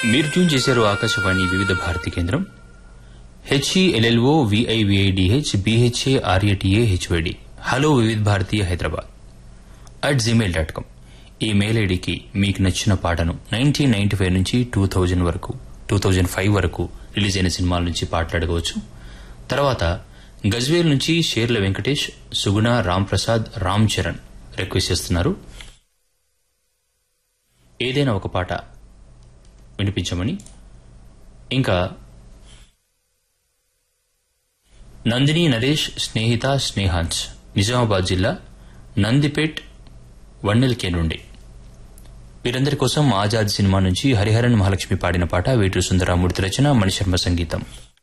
మీరు ట్యూన్ చేశారు ఆకాశవాణి వివిధ భారతి కేంద్రం H E L L O V I V I D H B H A R A T A H Y D hello Vividh Bharatiya Hyderabad at Gmail dot com email ఐడికి మీకు నచ్చిన పాటను నైన్టీన్ నైన్టీ ఫైవ్ నుంచి టూ థౌజండ్ వరకు టూ థౌజండ్ ఫైవ్ వరకు రిలీజ్ అయిన సినిమాల నుంచి పాటలు అడగవచ్చు తర్వాత గజ్వేల్ నుంచి షేర్ల వెంకటేష్ సుగుణ రామ్ ప్రసాద్ రామ్ చరణ్ రిక్వెస్ట్ చేస్తున్నారు ఏదైనా ఒక పాట వినిపించమని ఇంకా నందిని నరేష్ స్నేహిత స్నేహాన్స్ నిజామాబాద్ జిల్లా నందిపేట్ వన్నెల్కే నుండి వీరందరి కోసం ఆజాద్ సినిమా నుంచి హరిహరన్ మహాలక్ష్మి పాడిన పాట వేటూరు సుందరామూర్తి రచన మణిశర్మ సంగీతం